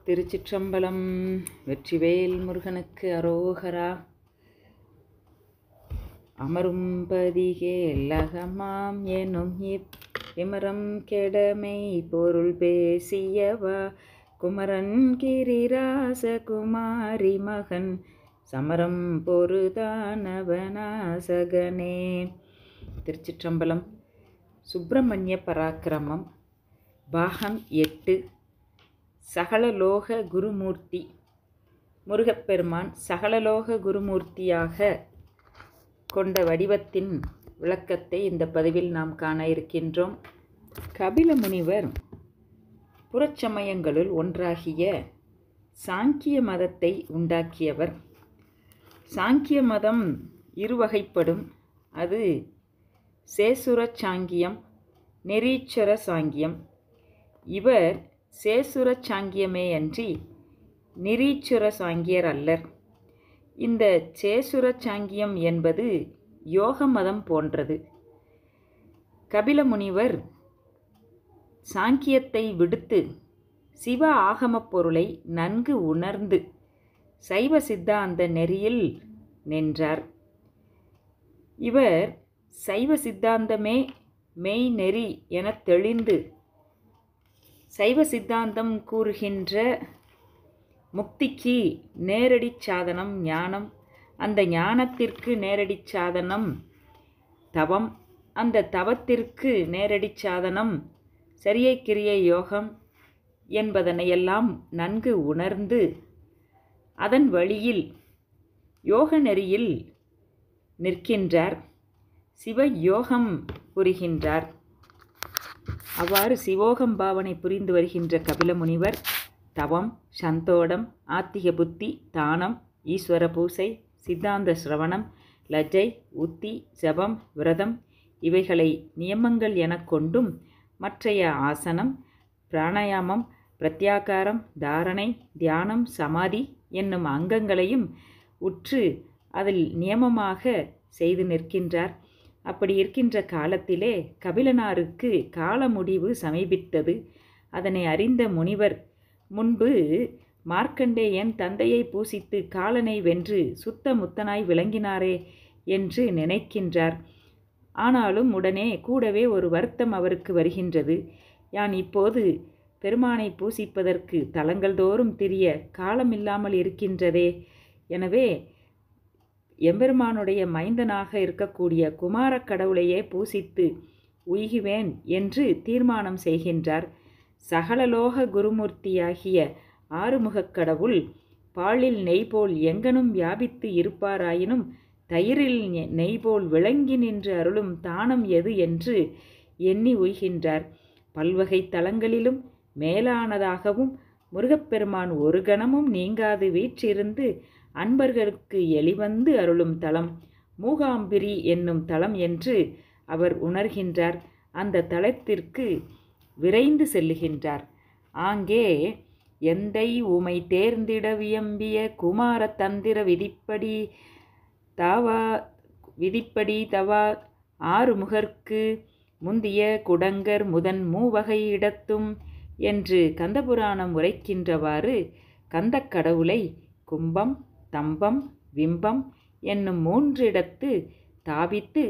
திருச்சிற்றம்பலம் வெற்றிவேல் முருகனுக்கு அரோகரா அமரும் பதிகே லகமாம் எனும் இமரம் கெடமை பொருள் பேசியவா குமரன் கிரிராச குமாரி மகன் சமரம் பொருதானவனாசகனே திருச்சிற்றம்பலம் சுப்பிரமணிய பராக்கிரமம் பாகம் எட்டு சகலலோக குருமூர்த்தி முருகப்பெருமான் சகலலோக குருமூர்த்தியாக கொண்ட வடிவத்தின் விளக்கத்தை இந்த பதிவில் நாம் காண இருக்கின்றோம் கபில முனிவர் புறச்சமயங்களுள் ஒன்றாகிய சாங்கிய மதத்தை உண்டாக்கியவர் சாங்கிய மதம் இருவகைப்படும் அது சேசுர சாங்கியம் நெரீச்சர சாங்கியம் இவர் சேசுர சாங்கியமே அன்றி நிரீச்சுர சாங்கியர் அல்லர் இந்த சேசுர சாங்கியம் என்பது யோக மதம் போன்றது கபில முனிவர் சாங்கியத்தை விடுத்து சிவ ஆகமப் பொருளை நன்கு உணர்ந்து சைவ சித்தாந்த நெறியில் நின்றார் இவர் சைவ சித்தாந்தமே மெய் நெறி எனத் தெளிந்து சைவ சித்தாந்தம் கூறுகின்ற முக்திக்கு நேரடி சாதனம் ஞானம் அந்த ஞானத்திற்கு நேரடி சாதனம் தவம் அந்த தவத்திற்கு நேரடி சாதனம் சரியை கிரிய யோகம் என்பதனையெல்லாம் நன்கு உணர்ந்து அதன் வழியில் யோக நெறியில் நிற்கின்றார் சிவ யோகம் புரிகின்றார் அவ்வாறு சிவோகம் பாவனை புரிந்து வருகின்ற கபில முனிவர் தவம் சந்தோடம் ஆத்திக புத்தி தானம் ஈஸ்வர பூசை சித்தாந்த சிரவணம் லஜ்ஜை உத்தி ஜபம் விரதம் இவைகளை நியமங்கள் எனக் கொண்டும் மற்றைய ஆசனம் பிராணாயாமம் பிரத்யாகாரம் தாரணை தியானம் சமாதி என்னும் அங்கங்களையும் உற்று அதில் நியமமாக செய்து நிற்கின்றார் அப்படி இருக்கின்ற காலத்திலே கபிலனாருக்கு கால முடிவு சமீபித்தது அதனை அறிந்த முனிவர் முன்பு மார்க்கண்டேயன் தந்தையை பூசித்து காலனை வென்று சுத்த முத்தனாய் விளங்கினாரே என்று நினைக்கின்றார் ஆனாலும் உடனே கூடவே ஒரு வருத்தம் அவருக்கு வருகின்றது யான் இப்போது பெருமானை பூசிப்பதற்கு தலங்கள் தோறும் திரிய காலமில்லாமல் இருக்கின்றதே எனவே எம்பெருமானுடைய மைந்தனாக இருக்கக்கூடிய குமாரக் கடவுளையே பூசித்து உய்குவேன் என்று தீர்மானம் செய்கின்றார் சகலலோக குருமூர்த்தியாகிய ஆறுமுகக் கடவுள் பாலில் நெய் போல் எங்கனும் வியாபித்து இருப்பாராயினும் தயிரில் நெய் போல் விளங்கி நின்று அருளும் தானம் எது என்று எண்ணி உய்கின்றார் பல்வகை தலங்களிலும் மேலானதாகவும் முருகப்பெருமான் ஒரு கணமும் நீங்காது வீற்றிருந்து அன்பர்களுக்கு எளிவந்து அருளும் தலம் மூகாம்பிரி என்னும் தலம் என்று அவர் உணர்கின்றார் அந்த தலத்திற்கு விரைந்து செல்லுகின்றார் ஆங்கே எந்தை உமை தேர்ந்திட வியம்பிய குமார தந்திர விதிப்படி தாவா விதிப்படி தவா ஆறுமுகர்க்கு முந்திய குடங்கர் முதன் மூவகை இடத்தும் என்று கந்தபுராணம் உரைக்கின்றவாறு கந்தக் கடவுளை கும்பம் தம்பம் விம்பம் என்னும் மூன்றிடத்து தாவித்து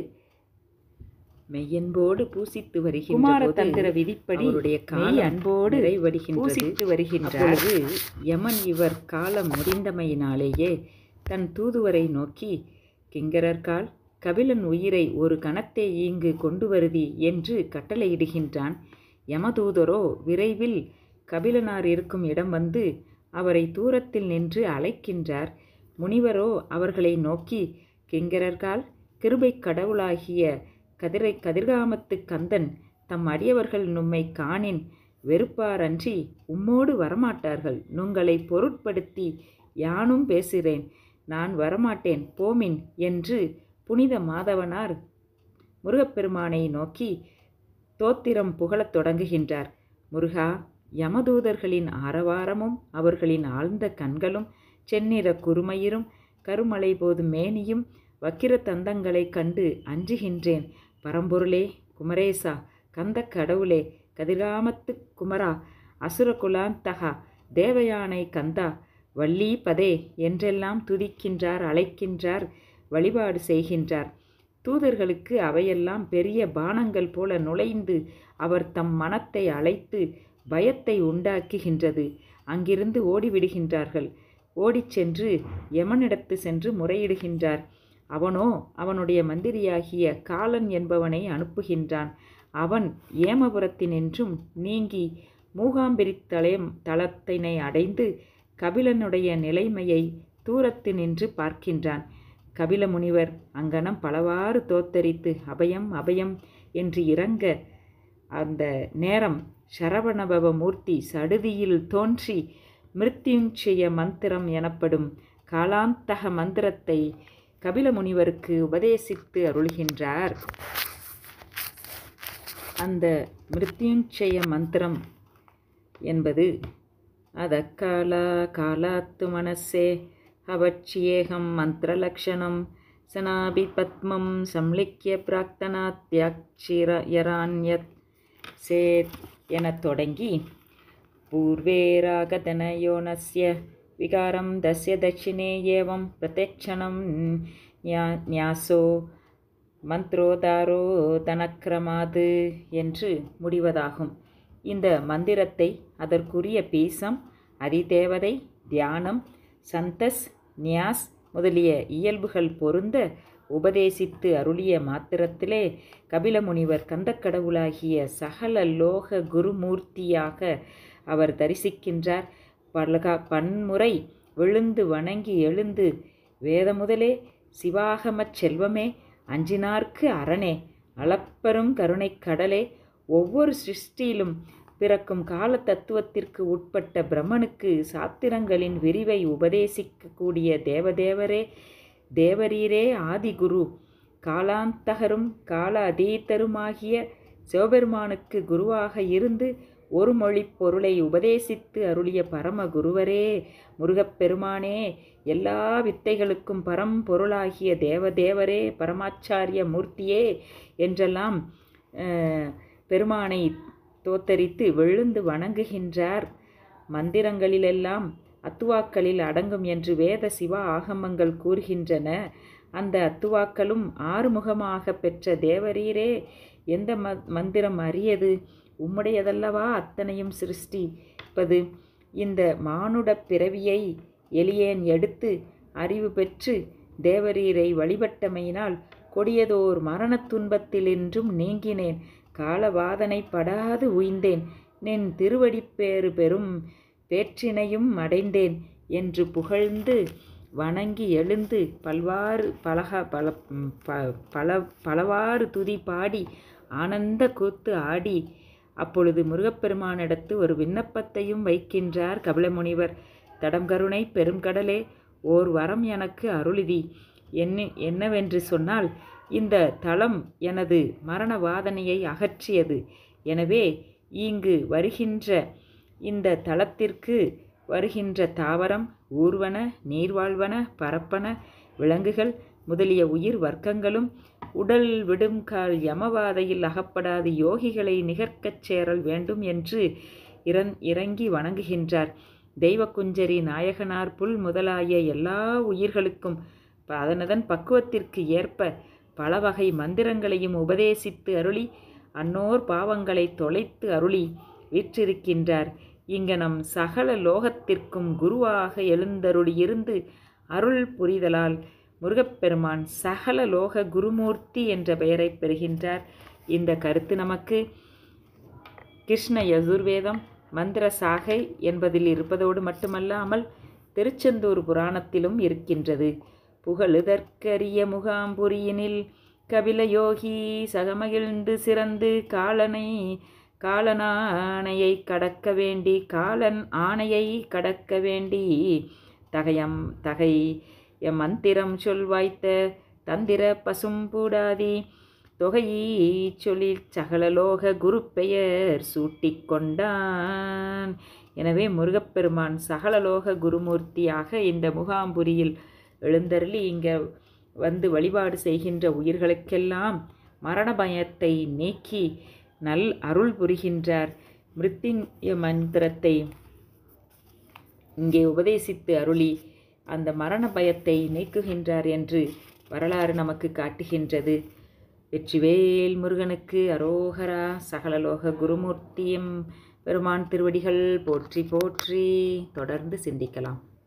மெய்யன்போடு பூசித்து வருகின்ற குமாரதந்திர விதிப்படி அவருடைய கால அன்போடு பூசித்து வருகின்றார் யமன் இவர் காலம் முடிந்தமையினாலேயே தன் தூதுவரை நோக்கி கிங்கரர்கால் கபிலன் உயிரை ஒரு கணத்தை இங்கு கொண்டு வருதி என்று கட்டளையிடுகின்றான் யமதூதரோ விரைவில் கபிலனார் இருக்கும் இடம் வந்து அவரை தூரத்தில் நின்று அழைக்கின்றார் முனிவரோ அவர்களை நோக்கி கிங்கரர்கால் கிருபை கடவுளாகிய கதிரை கதிர்காமத்து கந்தன் தம் அடியவர்கள் நும்மை காணின் வெறுப்பாரன்றி உம்மோடு வரமாட்டார்கள் நுங்களை பொருட்படுத்தி யானும் பேசுகிறேன் நான் வரமாட்டேன் போமின் என்று புனித மாதவனார் முருகப்பெருமானை நோக்கி தோத்திரம் புகழத் தொடங்குகின்றார் முருகா யமதூதர்களின் ஆரவாரமும் அவர்களின் ஆழ்ந்த கண்களும் செந்நிற குறுமயிரும் கருமலை போது மேனியும் வக்கிர தந்தங்களைக் கண்டு அஞ்சுகின்றேன் பரம்பொருளே குமரேசா கந்த கடவுளே கதிராமத்து குமரா அசுர குலாந்தகா தேவயானை கந்தா வள்ளி பதே என்றெல்லாம் துதிக்கின்றார் அழைக்கின்றார் வழிபாடு செய்கின்றார் தூதர்களுக்கு அவையெல்லாம் பெரிய பானங்கள் போல நுழைந்து அவர் தம் மனத்தை அழைத்து பயத்தை உண்டாக்குகின்றது அங்கிருந்து ஓடிவிடுகின்றார்கள் ஓடிச் சென்று யமனிடத்து சென்று முறையிடுகின்றார் அவனோ அவனுடைய மந்திரியாகிய காலன் என்பவனை அனுப்புகின்றான் அவன் ஏமபுரத்தினின்றும் நீங்கி மூகாம்பிரித்தளயம் தளத்தினை அடைந்து கபிலனுடைய நிலைமையை தூரத்து நின்று பார்க்கின்றான் கபில முனிவர் அங்கனம் பலவாறு தோத்தரித்து அபயம் அபயம் என்று இறங்க அந்த நேரம் சரவணபவ மூர்த்தி சடுதியில் தோன்றி மிருத்யுஞ்சய மந்திரம் எனப்படும் காலாந்தக மந்திரத்தை கபில முனிவருக்கு உபதேசித்து அருள்கின்றார் அந்த மிருத்யுஞ்சய மந்திரம் என்பது அதக்காலா காலாத்து மனசே அவச்சியேகம் மந்திரலக்ஷணம் சனாபி பத்மம் சம்லிக்கிய பிராக்தனாத்யாட்சிரயரான்யத் சேத் எனத் தொடங்கி பூர்வேராகதனயோனஸ்ய விகாரம் தஸ்ய தட்சிணே ஏவம் பிரத்யக்ஷணம் ஞாசோ மந்த்ரோதாரோ தனக்கிரமாது என்று முடிவதாகும் இந்த மந்திரத்தை அதற்குரிய பீசம் அதிதேவதை தியானம் சந்தஸ் நியாஸ் முதலிய இயல்புகள் பொருந்த உபதேசித்து அருளிய மாத்திரத்திலே கபிலமுனிவர் கந்தக்கடவுளாகிய சகல லோக குருமூர்த்தியாக அவர் தரிசிக்கின்றார் பலகா பன்முறை விழுந்து வணங்கி எழுந்து வேத முதலே சிவாகமச் செல்வமே அஞ்சினார்க்கு அரணே அளப்பெரும் கருணைக் கடலே ஒவ்வொரு சிருஷ்டியிலும் பிறக்கும் கால தத்துவத்திற்கு உட்பட்ட பிரம்மனுக்கு சாத்திரங்களின் விரிவை உபதேசிக்கக்கூடிய தேவதேவரே தேவரீரே ஆதிகுரு காலாந்தகரும் கால அதீத்தருமாகிய சிவபெருமானுக்கு குருவாக இருந்து ஒரு மொழி பொருளை உபதேசித்து அருளிய பரம குருவரே முருகப்பெருமானே எல்லா வித்தைகளுக்கும் பரம்பொருளாகிய தேவதேவரே பரமாச்சாரிய மூர்த்தியே என்றெல்லாம் பெருமானை தோத்தரித்து விழுந்து வணங்குகின்றார் மந்திரங்களிலெல்லாம் அத்துவாக்களில் அடங்கும் என்று வேத சிவா ஆகமங்கள் கூறுகின்றன அந்த அத்துவாக்களும் ஆறுமுகமாக பெற்ற தேவரீரே எந்த ம மந்திரம் அரியது உம்முடையதல்லவா அத்தனையும் சிருஷ்டிப்பது இந்த மானுட பிறவியை எளியேன் எடுத்து அறிவு பெற்று தேவரீரை வழிபட்டமையினால் கொடியதோர் மரணத் துன்பத்திலின்றும் நீங்கினேன் காலவாதனை படாது உய்ந்தேன் நின் திருவடிப்பேறு பெறும் பேற்றினையும் அடைந்தேன் என்று புகழ்ந்து வணங்கி எழுந்து பல்வாறு பலக பல பல பலவாறு துதி பாடி ஆனந்த கூத்து ஆடி அப்பொழுது முருகப்பெருமானிடத்து ஒரு விண்ணப்பத்தையும் வைக்கின்றார் கபிலமுனிவர் தடம் கருணை பெருங்கடலே ஓர் வரம் எனக்கு அருளிதி என்ன என்னவென்று சொன்னால் இந்த தளம் எனது மரண வாதனையை அகற்றியது எனவே இங்கு வருகின்ற இந்த தளத்திற்கு வருகின்ற தாவரம் ஊர்வன நீர்வாழ்வன பரப்பன விலங்குகள் முதலிய உயிர் வர்க்கங்களும் உடல் விடும் கால் யமவாதையில் அகப்படாது யோகிகளை நிகர்க்கச் சேரல் வேண்டும் என்று இறன் இறங்கி வணங்குகின்றார் தெய்வக்குஞ்சரி நாயகனார் புல் முதலாய எல்லா உயிர்களுக்கும் அதனதன் பக்குவத்திற்கு ஏற்ப பல வகை மந்திரங்களையும் உபதேசித்து அருளி அன்னோர் பாவங்களை தொலைத்து அருளி வீற்றிருக்கின்றார் இங்கனம் சகல லோகத்திற்கும் குருவாக எழுந்தருளியிருந்து அருள் புரிதலால் முருகப்பெருமான் சகல லோக குருமூர்த்தி என்ற பெயரை பெறுகின்றார் இந்த கருத்து நமக்கு கிருஷ்ண யசுர்வேதம் மந்திர சாகை என்பதில் இருப்பதோடு மட்டுமல்லாமல் திருச்செந்தூர் புராணத்திலும் இருக்கின்றது புகழுதற்கரிய முகாம்புரியினில் கபிலயோகி சகமகிழ்ந்து சிறந்து காலனை காலனானையை கடக்க வேண்டி காலன் ஆணையை கடக்க வேண்டி தகையம் தகை எம் மந்திரம் சொல் வாய்த்த தந்திர பசும் பூடாதி தொகையீ சொல்லி சகலலோக குரு பெயர் சூட்டிக் கொண்டான் எனவே முருகப்பெருமான் சகலலோக குருமூர்த்தியாக இந்த முகாம்புரியில் எழுந்தருளி இங்கே வந்து வழிபாடு செய்கின்ற உயிர்களுக்கெல்லாம் மரண பயத்தை நீக்கி நல் அருள் புரிகின்றார் மிருத்திய மந்திரத்தை இங்கே உபதேசித்து அருளி அந்த மரண பயத்தை நீக்குகின்றார் என்று வரலாறு நமக்கு காட்டுகின்றது வெற்றிவேல் முருகனுக்கு அரோகரா சகலலோக குருமூர்த்தியும் பெருமான் திருவடிகள் போற்றி போற்றி தொடர்ந்து சிந்திக்கலாம்